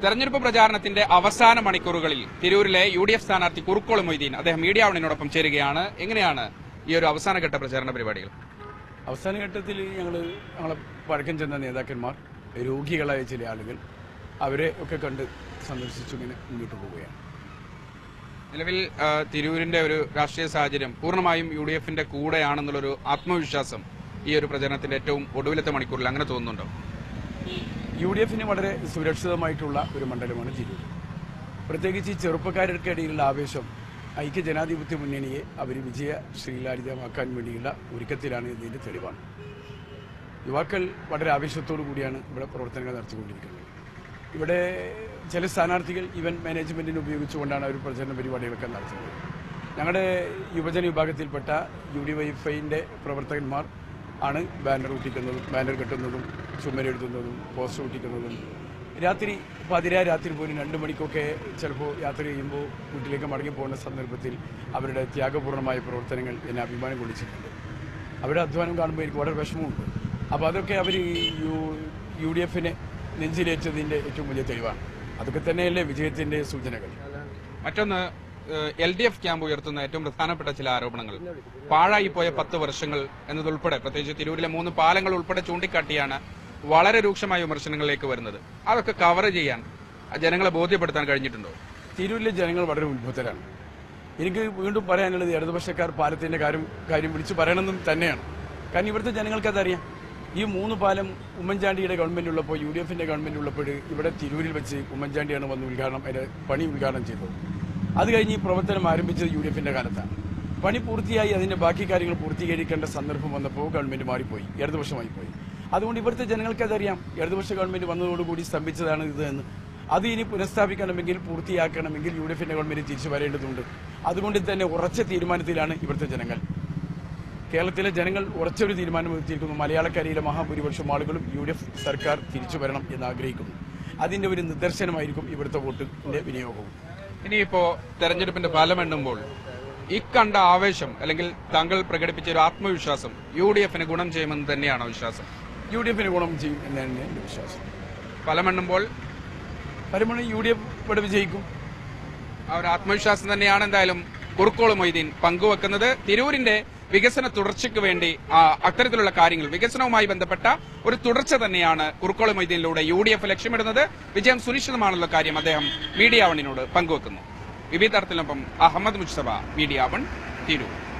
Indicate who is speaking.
Speaker 1: തെരഞ്ഞെടുപ്പ് പ്രചാരണത്തിന്റെ അവസാന മണിക്കൂറുകളിൽ തിരൂരിലെ യു ഡി എഫ് സ്ഥാനാർത്ഥി കുറുക്കോളി മൊയ്തീൻ അദ്ദേഹം മീഡിയ വണിനോടൊപ്പം ചേരുകയാണ് എങ്ങനെയാണ് ഈ ഒരു അവസാനഘട്ട പ്രചാരണ പരിപാടികൾ
Speaker 2: അവസാന ഘട്ടത്തിൽ ഞങ്ങൾ ഞങ്ങളെ പഴക്കം ചെന്ന നേതാക്കന്മാർ രോഗികളായ ചില ആളുകൾ അവരെ ഒക്കെ കണ്ട് സന്ദർശിച്ചു ഇങ്ങനെ മുന്നോട്ട് പോവുകയാണ്
Speaker 1: നിലവിൽ ആ, തിരൂരിന്റെ ഒരു രാഷ്ട്രീയ സാഹചര്യം പൂർണ്ണമായും യു ഡി എഫിന്റെ കൂടെയാണെന്നുള്ളൊരു ആത്മവിശ്വാസം ഈ ഒരു പ്രചരണത്തിന്റെ ഏറ്റവും ഒടുവിലത്തെ മണിക്കൂറിൽ അങ്ങനെ തോന്നുന്നുണ്ടോ
Speaker 2: യു ഡി എഫിന് വളരെ സുരക്ഷിതമായിട്ടുള്ള ഒരു മണ്ഡലമാണ് തിരൂർ പ്രത്യേകിച്ച് ഈ ചെറുപ്പക്കാർക്കിടയിലുള്ള ആവേശം ഐക്യ ജനാധിപത്യ മുന്നണിയെ അവർ വിജയ ശ്രീലാളിതമാക്കാൻ വേണ്ടിയുള്ള ഒരുക്കത്തിലാണ് ഇതിന്റെ തെളിവാണ് യുവാക്കൾ വളരെ ആവേശത്തോടു കൂടിയാണ് ഇവിടെ പ്രവർത്തനങ്ങൾ നടത്തിക്കൊണ്ടിരിക്കുന്നത് ഇവിടെ ചില സ്ഥാനാർത്ഥികൾ ഇവന്റ് മാനേജ്മെന്റിനെ ഉപയോഗിച്ചുകൊണ്ടാണ് അവർ പ്രചരണ പരിപാടികളൊക്കെ നടത്തുന്നത് ഞങ്ങളുടെ യുവജന വിഭാഗത്തിൽപ്പെട്ട യു ഡി വൈ എഫിന്റെ പ്രവർത്തകന്മാർ ആണ് ബാനർ ഒട്ടിക്കുന്നതും ബാനർ കെട്ടുന്നതും ചുമരെഴുതുന്നതും പോസ്റ്റർ ഒട്ടിക്കുന്നതും രാത്രി പതിരാ രാത്രി പോലും രണ്ട് മണിക്കൊക്കെ ചിലപ്പോൾ യാത്ര ചെയ്യുമ്പോൾ വീട്ടിലേക്ക് മടങ്ങി പോകുന്ന സന്ദർഭത്തിൽ അവരുടെ ത്യാഗപൂർണമായ പ്രവർത്തനങ്ങൾ എന്നെ അഭിമാനം കൊള്ളിച്ചിട്ടുണ്ട് അവരുടെ അധ്വാനം കാണുമ്പോൾ എനിക്ക് വളരെ വിഷമമുണ്ട് അപ്പോൾ അതൊക്കെ അവർ യു യു ഡി എഫിനെ നെഞ്ചിലേറ്റതിൻ്റെ ഏറ്റവും വലിയ തെളിവാണ് അതൊക്കെ തന്നെയല്ലേ വിജയത്തിന്റെ സൂചനകൾ
Speaker 1: മറ്റൊന്ന് എൽ ഡി എഫ് ക്യാമ്പ് ഉയർത്തുന്ന ഏറ്റവും പ്രധാനപ്പെട്ട ചില ആരോപണങ്ങൾ പാഴായി പോയ പത്ത് വർഷങ്ങൾ എന്നതുൾപ്പെടെ പ്രത്യേകിച്ച് തിരൂരിലെ മൂന്ന് പാലങ്ങൾ ഉൾപ്പെടെ ചൂണ്ടിക്കാട്ടിയാണ് വളരെ രൂക്ഷമായ വിമർശനങ്ങളിലേക്ക് വരുന്നത് അതൊക്കെ കവർ ചെയ്യാൻ ജനങ്ങളെ ബോധ്യപ്പെടുത്താൻ കഴിഞ്ഞിട്ടുണ്ടോ
Speaker 2: തിരൂരിലെ ജനങ്ങൾ വളരെ ഉത്ഭുതരാണ് എനിക്ക് വീണ്ടും പറയാനുള്ളത് ഇടതുപക്ഷക്കാർ പാലത്തിന്റെ കാര്യം കാര്യം വിളിച്ചു പറയണമെന്നും തന്നെയാണ് കാരണം ഇവിടുത്തെ ജനങ്ങൾക്ക് അതറിയാം ഈ മൂന്ന് പാലം ഉമ്മൻചാണ്ടിയുടെ ഗവൺമെന്റ് ഉള്ളപ്പോൾ യു ഡി എഫിന്റെ ഗവൺമെന്റ് ഉള്ളപ്പോൾ ഇവിടെ തിരൂരിൽ വെച്ച് ഉമ്മൻചാണ്ടിയാണ് വന്ന് ഉദ്ഘാടനം അതിന്റെ പണി ഉദ്ഘാടനം ചെയ്തത് അത് കഴിഞ്ഞ് ഈ പ്രവർത്തനം ആരംഭിച്ചത് യു ഡി എഫിന്റെ കാലത്താണ് പണി പൂർത്തിയായി അതിന്റെ ബാക്കി കാര്യങ്ങൾ പൂർത്തീകരിക്കേണ്ട സന്ദർഭം വന്നപ്പോൾ ഗവൺമെന്റ് മാറിപ്പോയി ഇടതുപക്ഷമായി പോയി അതുകൊണ്ട് ഇവിടുത്തെ ജനങ്ങൾക്ക് അതറിയാം ഇടതുപക്ഷ ഗവൺമെന്റ് വന്നതോടുകൂടി സ്തംഭിച്ചതാണ് ഇത് എന്ന് അത് ഇനി പുനഃസ്ഥാപിക്കണമെങ്കിൽ പൂർത്തിയാക്കണമെങ്കിൽ യു ഡി എഫിന്റെ ഗവൺമെന്റ് തിരിച്ചു വരേണ്ടതുണ്ട് അതുകൊണ്ട് തന്നെ ഉറച്ച തീരുമാനത്തിലാണ് ഇവിടുത്തെ ജനങ്ങൾ കേരളത്തിലെ ജനങ്ങൾ ഉറച്ചൊരു തീരുമാനം എത്തിയിരിക്കുന്നു മലയാളക്കരയിലെ മഹാഭൂരിപക്ഷം ആളുകളും യു ഡി എഫ് സർക്കാർ തിരിച്ചു വരണം എന്ന് ആഗ്രഹിക്കുന്നു അതിന്റെ ഒരു നിദർശനമായിരിക്കും ഇവിടുത്തെ വോട്ടിന്റെ വിനിയോഗവും
Speaker 1: ഇനിയിപ്പോ തെരഞ്ഞെടുപ്പിന്റെ ഫലം എണ്ണുമ്പോൾ ഇക്കണ്ട ആവേശം അല്ലെങ്കിൽ താങ്കൾ പ്രകടിപ്പിച്ച ഒരു ആത്മവിശ്വാസം യു ഡി എഫിന് ഗുണം ചെയ്യുമെന്ന് തന്നെയാണോ വിശ്വാസം
Speaker 2: യു ഡി എഫിന് ഗുണം ചെയ്യും എന്നാണ് എന്റെ വിശ്വാസം
Speaker 1: ഫലമെണ്ണുമ്പോൾ
Speaker 2: പരമണി യു ഡി എഫ് ഇവിടെ വിജയിക്കും
Speaker 1: ആ ഒരു ആത്മവിശ്വാസം തന്നെയാണ് എന്തായാലും കുറുക്കോള് മൊയ്തീൻ പങ്കുവെക്കുന്നത് തിരൂരിന്റെ വികസന തുടർച്ചയ്ക്ക് വേണ്ടി ആ, അത്തരത്തിലുള്ള കാര്യങ്ങൾ വികസനവുമായി ബന്ധപ്പെട്ട ഒരു തുടർച്ച തന്നെയാണ് കുറുക്കോള് മൊയ്തീനിലൂടെ യു ഡി എഫ് ലക്ഷ്യമിടുന്നത് വിജയം സുനിശ്ചിതമാണുള്ള കാര്യം അദ്ദേഹം മീഡിയ വണിനോട് പങ്കുവെക്കുന്നു വിവിധ തരത്തിനൊപ്പം അഹമ്മദ് മുസ്തഫ മീഡിയ വൺ തിരൂർ